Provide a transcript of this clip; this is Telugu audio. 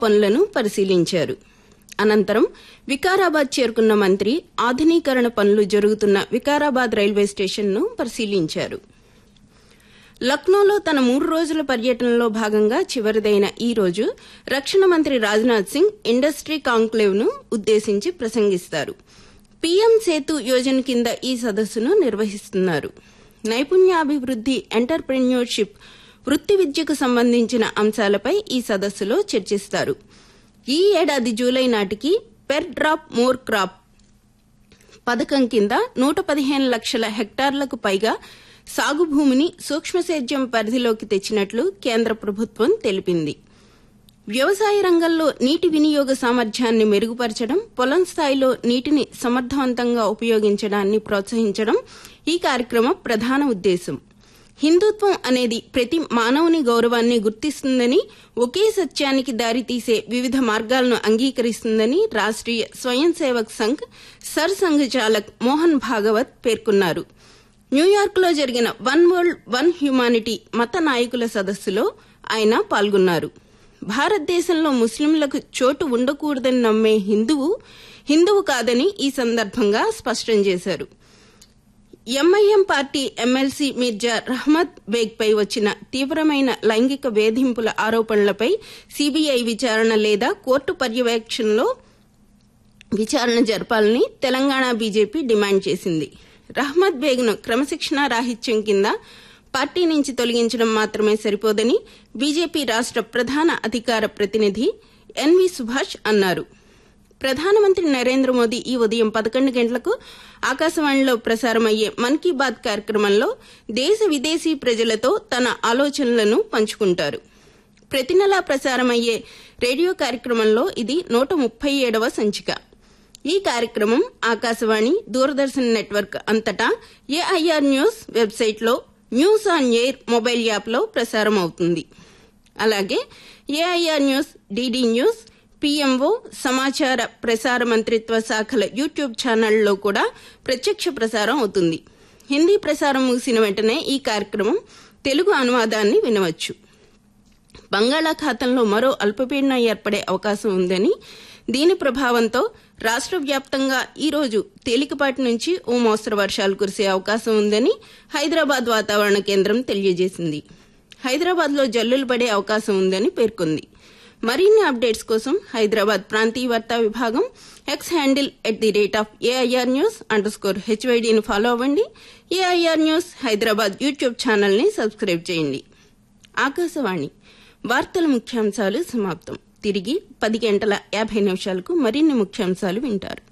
పనులను పరిశీలించారు అనంతరం వికారాబాద్ చేరుకున్న మంత్రి ఆధునీకరణ పనులు జరుగుతున్న వికారాబాద్ రైల్వే స్టేషన్ను పరిశీలించారు లక్నోలో తన మూడు రోజుల పర్యటనలో భాగంగా చివరిదైన ఈ రోజు రక్షణ మంత్రి రాజ్నాథ్ సింగ్ ఇండస్ట్రీ కాంక్లేవ్ ను ఉద్దేశించి ప్రసంగిస్తారు పీఎం సేతు యోజన కింద ఈ సదస్సును నిర్వహిస్తున్నారు నైపుణ్యాభివృద్ది ఎంటర్ప్రెన్యూర్షిప్ వృత్తి విద్యకు సంబంధించిన అంశాలపై ఈ సదస్సులో చర్చిస్తారు ఈ ఏడాది జూలై నాటికి పెర్ డ్రాప్ మోర్ క్రాప్ పథకం కింద నూట పదిహేను లక్షల హెక్టార్లకు పైగా సాగు భూమిని సూక్ష్మసేద్యం పరిధిలోకి తెచ్చినట్లు కేంద్ర ప్రభుత్వం తెలిపింది వ్యవసాయ రంగంలో నీటి వినియోగ సామర్థ్యాన్ని మెరుగుపరచడం పొలం స్థాయిలో నీటిని సమర్థవంతంగా ఉపయోగించడాన్ని ప్రోత్సహించడం ఈ కార్యక్రమం ప్రధాన ఉద్దేశం హిందుత్వం అనేది ప్రతి మానవుని గౌరవాన్ని గుర్తిస్తుందని ఒకే సత్యానికి దారితీసే వివిధ మార్గాలను అంగీకరిస్తుందని రాష్ట్రీయ స్వయం సేవక్ సంఘ్ సర్ సంఘ్ చాలక్ మోహన్ భాగవత్ పేర్కొన్నారు న్యూయార్క్లో జరిగిన వన్ వరల్డ్ వన్ హ్యుమానిటీ మత నాయకుల సదస్సులో ఆయన పాల్గొన్నారు భారతదేశంలో ముస్లింలకు చోటు ఉండకూడదని నమ్మే హిందువు హిందువు కాదని ఈ సందర్భంగా స్పష్టం చేశారు MIM party MLC Mirza Rahmath Baig పై వచ్చిన తీవ్రమైన లైంగిక వేధింపుల ఆరోపణలపై సీబీఐ విచారణ లేదా కోర్టు పర్యవేక్షణలో విచారణ జరపాలని తెలంగాణ బీజేపీ డిమాండ్ చేసింది రహ్మద్ బేగ్ను క్రమశిక్షణా రాహిత్యం కింద పార్టీ నుంచి తొలగించడం మాత్రమే సరిపోదని బీజేపీ రాష్ట ప్రధాన అధికార ప్రతినిధి ఎన్వి సుభాష్ అన్నారు ప్రధానమంత్రి నరేంద్ర మోదీ ఈ ఉదయం పదకొండు గంటలకు ఆకాశవాణిలో ప్రసారమయ్యే మన్ కీ బాత్ కార్యక్రమంలో దేశ విదేశీ ప్రజలతో తన ఆలోచనలను పంచుకుంటారు ప్రతి నెలా ప్రసారమయ్యే రేడియో కార్యక్రమంలో ఇది నూట ముప్పై ఏడవ సంచిక ఈ కార్యక్రమం ఆకాశవాణి దూరదర్శన్ నెట్వర్క్ అంతటా ఏఐఆర్ న్యూస్ వెబ్సైట్లో న్యూస్ ఆన్ ఎయిర్ మొబైల్ యాప్లో ప్రసారం అవుతుంది అలాగే AIR news DD news PMO సమాచార ప్రసార మంత్రిత్వ శాఖల యూట్యూబ్ ఛానళ్లలో కూడా ప్రత్యక్ష ప్రసారం అవుతుంది హిందీ ప్రసారం ముగిసిన వెంటనే ఈ కార్యక్రమం తెలుగు అనువాదాన్ని వినవచ్చు బంగాళాఖాతంలో మరో అల్పపీడనం ఏర్పడే అవకాశం ఉందని దీని ప్రభావంతో రాష్ట్ర వ్యాప్తంగా ఈ రోజు తేలికపాటి నుంచి ఓ మోస్తరు వర్షాలు కురిసే అవకాశం ఉందని హైదరాబాద్ వాతావరణ కేంద్రం తెలియజేసింది హైదరాబాద్ లో జల్లులు పడే అవకాశం ఉందని పేర్కొంది మరిన్ని అప్డేట్స్ కోసం హైదరాబాద్ ప్రాంతీయ వార్తా విభాగం X handle at the rate of AIR news underscore హెచ్వైడీని ఫాలో అవ్వండి AIR news Hyderabad YouTube channel ని సబ్స్క్రైబ్ చేయండి ఆకాశవాణి వార్తల ముఖ్యాంశాలు సమాప్తం తిరిగి పది గంటల యాభై నిమిషాలకు మరిన్ని ముఖ్యాంశాలు వింటారు